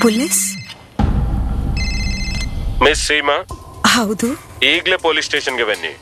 police miss Seema ಹೌದು ಈಗಲೇ police ಸ್ಟೇಷನ್ಗೆ ಬನ್ನಿ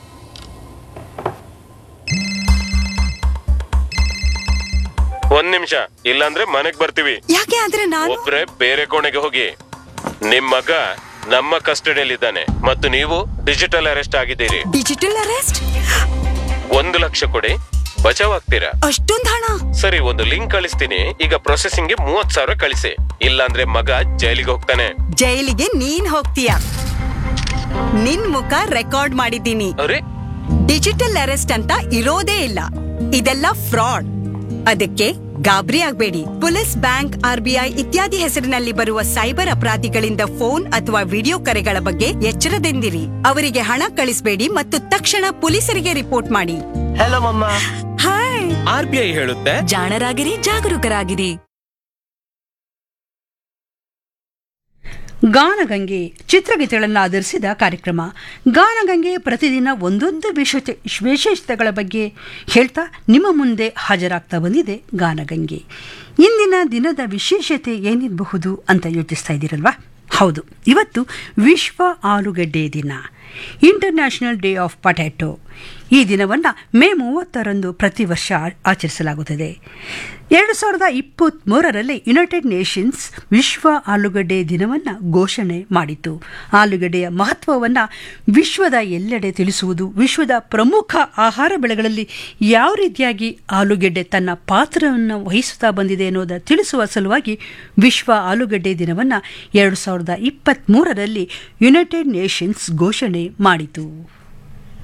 ಒಂದ್ ನಿಮಿಷ ಇಲ್ಲಾಂದ್ರೆ ಮನೆಗ್ ಬರ್ತೀವಿ ಯಾಕೆ ಆದ್ರೆ ನಾನು ಒಬ್ರೆ ಬೇರೆ ಕೋಣೆಗೆ ಹೋಗಿ ನಿಮ್ ಮಗ ನಮ್ಮ ಕಸ್ಟಡಿಯಲ್ಲಿದ್ದಾನೆ ಮತ್ತು ನೀವು ಡಿಜಿಟಲ್ ಅರೆಸ್ಟ್ ಆಗಿದ್ದೀರಿ ಡಿಜಿಟಲ್ ಅರೆಸ್ಟ್ ಒಂದು ಲಕ್ಷ ಕೊಡಿ ಬಚಾವ್ ಆಗ್ತೀರಾ ಅಷ್ಟೊಂದ್ ಹಣ ಸರಿ ಒಂದು ಲಿಂಕ್ ಕಳಿಸ್ತೀನಿ ಈಗ ಪ್ರೊಸೆಸಿಂಗ್ಗೆ ಮೂವತ್ ಸಾವಿರ ಕಳಿಸಿ ಇಲ್ಲಾಂದ್ರೆ ಮಗ ಜೈಲಿಗೆ ಹೋಗ್ತಾನೆ ಜೈಲಿಗೆ ನೀನ್ ಹೋಗ್ತೀಯ ನಿನ್ ಮುಖ ರೆಕಾರ್ಡ್ ಮಾಡಿದ್ದೀನಿ ಅರೆ ಡಿಜಿಟಲ್ ಅರೆಸ್ಟ್ ಅಂತ ಇರೋದೇ ಇಲ್ಲ ಇದೆಲ್ಲ ಫ್ರಾಡ್ ಅದಕ್ಕೆ ಗಾಬರಿ ಆಗ್ಬೇಡಿ ಪೊಲೀಸ್ ಬ್ಯಾಂಕ್ ಆರ್ಬಿಐ ಇತ್ಯಾದಿ ಹೆಸರಿನಲ್ಲಿ ಬರುವ ಸೈಬರ್ ಅಪರಾಧಿಗಳಿಂದ ಫೋನ್ ಅಥವಾ ವಿಡಿಯೋ ಕರೆಗಳ ಬಗ್ಗೆ ಎಚ್ಚರದಿಂದಿರಿ ಅವರಿಗೆ ಹಣ ಕಳಿಸಬೇಡಿ ಮತ್ತು ತಕ್ಷಣ ಪೊಲೀಸರಿಗೆ ರಿಪೋರ್ಟ್ ಮಾಡಿ ಹಲೋ ಮಮ್ಮ ಹಾಯ್ ಆರ್ ಬಿ ಐ ಹೇಳುತ್ತೆ ಜಾಣರಾಗಿರಿ ಜಾಗರೂಕರಾಗಿರಿ ಗಾನಗಂಗೆ ಚಿತ್ರಗೀತೆಗಳನ್ನು ಆಧರಿಸಿದ ಕಾರ್ಯಕ್ರಮ ಗಾನಗಂಗೆ ಪ್ರತಿದಿನ ಒಂದೊಂದು ವಿಶೇಷ ವಿಶೇಷತೆಗಳ ಬಗ್ಗೆ ಹೇಳ್ತಾ ನಿಮ್ಮ ಮುಂದೆ ಹಾಜರಾಗ್ತಾ ಬಂದಿದೆ ಗಾನಗಂಗೆ ಇಂದಿನ ದಿನದ ವಿಶೇಷತೆ ಏನಿರಬಹುದು ಅಂತ ಯೋಚಿಸ್ತಾ ಇದ್ದೀರಲ್ವಾ ಹೌದು ಇವತ್ತು ವಿಶ್ವ ಆಲೂಗಡ್ಡೆ ದಿನ ಇಂಟರ್ನ್ಯಾಷನಲ್ ಡೇ ಆಫ್ ಪೊಟ್ಯಾಟೊ ಈ ದಿನವನ್ನು ಮೇ ಮೂವತ್ತರಂದು ಪ್ರತಿ ವರ್ಷ ಆಚರಿಸಲಾಗುತ್ತದೆ ಎರಡು ಸಾವಿರದ ಇಪ್ಪತ್ತ್ಮೂರರಲ್ಲಿ ಯುನೈಟೆಡ್ ನೇಷನ್ಸ್ ವಿಶ್ವ ಆಲೂಗಡ್ಡೆ ದಿನವನ್ನು ಘೋಷಣೆ ಮಾಡಿತು ಆಲೂಗಡ್ಡೆಯ ಮಹತ್ವವನ್ನು ವಿಶ್ವದ ಎಲ್ಲೆಡೆ ತಿಳಿಸುವುದು ವಿಶ್ವದ ಪ್ರಮುಖ ಆಹಾರ ಬೆಳೆಗಳಲ್ಲಿ ಯಾವ ರೀತಿಯಾಗಿ ಆಲೂಗೆಡ್ಡೆ ತನ್ನ ಪಾತ್ರವನ್ನು ವಹಿಸುತ್ತಾ ಬಂದಿದೆ ಅನ್ನೋದ ತಿಳಿಸುವ ಸಲುವಾಗಿ ವಿಶ್ವ ಆಲೂಗಡ್ಡೆ ದಿನವನ್ನು ಎರಡು ಸಾವಿರದ ಇಪ್ಪತ್ತ್ಮೂರರಲ್ಲಿ ಯುನೈಟೆಡ್ ನೇಷನ್ಸ್ ಘೋಷಣೆ ಮಾಡಿತು